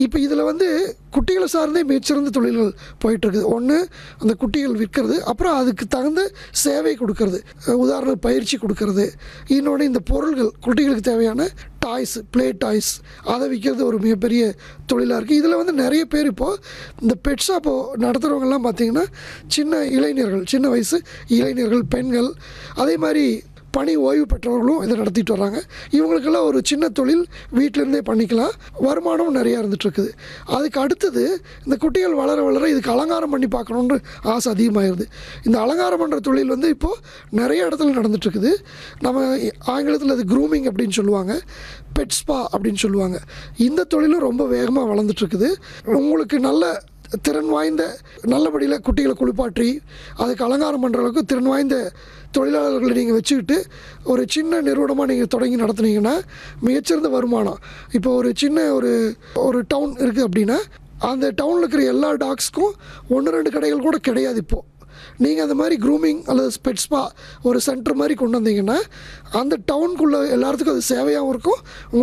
இப்போ இதில் வந்து குட்டிகளை சார்ந்தே மிகச்சிறந்த தொழில்கள் போயிட்டுருக்குது ஒன்று அந்த குட்டிகள் விற்கிறது அப்புறம் அதுக்கு தகுந்த சேவை கொடுக்கறது உதாரண பயிற்சி கொடுக்கறது இன்னொன்று இந்த பொருள்கள் குட்டிகளுக்கு தேவையான டாய்ஸ் ப்ளே டாய்ஸ் அதை விற்கிறது ஒரு மிகப்பெரிய தொழிலாக இருக்குது இதில் வந்து நிறைய பேர் இப்போது இந்த பெட் ஷாப்போ நடத்துகிறவங்கலாம் பார்த்திங்கன்னா சின்ன இளைஞர்கள் சின்ன வயசு இளைஞர்கள் பெண்கள் அதே மாதிரி பணி ஓய்வு பெற்றவர்களும் இதை நடத்திட்டு வர்றாங்க இவங்களுக்கெல்லாம் ஒரு சின்ன தொழில் வீட்டிலேருந்தே பண்ணிக்கலாம் வருமானம் நிறையா இருந்துகிட்ருக்குது அதுக்கு அடுத்தது இந்த குட்டிகள் வளர வளர இதுக்கு அலங்காரம் பண்ணி பார்க்கணுன்ற ஆசை அதிகமாகிடுது இந்த அலங்காரம் பண்ணுற தொழில் வந்து இப்போது நிறைய இடத்துல நடந்துட்டுருக்குது நம்ம ஆங்கிலத்தில் அது க்ரூமிங் அப்படின்னு சொல்லுவாங்க பெட் ஸ்பா அப்படின்னு சொல்லுவாங்க இந்த தொழிலும் ரொம்ப வேகமாக வளர்ந்துட்டுருக்குது உங்களுக்கு நல்ல திறன் வாய்ந்த நல்லபடியில் குட்டிகளை குளிப்பாற்றி அதுக்கு அலங்காரம் பண்ணுற அளவுக்கு திறன் வாய்ந்த தொழிலாளர்களை நீங்கள் வச்சுக்கிட்டு ஒரு சின்ன நிறுவனமாக நீங்கள் தொடங்கி நடத்துனீங்கன்னா மிகச்சிறந்த வருமானம் இப்போ ஒரு சின்ன ஒரு ஒரு டவுன் இருக்குது அப்படின்னா அந்த டவுனில் இருக்கிற எல்லா டாக்ஸ்க்கும் ஒன்று ரெண்டு கடைகள் கூட கிடையாது இப்போது நீங்கள் அந்த மாதிரி க்ரூமிங் அல்லது ஸ்பெட் ஸ்பா ஒரு சென்டர் மாதிரி கொண்டு வந்தீங்கன்னா அந்த டவுனுக்குள்ளே எல்லாத்துக்கும் அது சேவையாகவும் இருக்கும்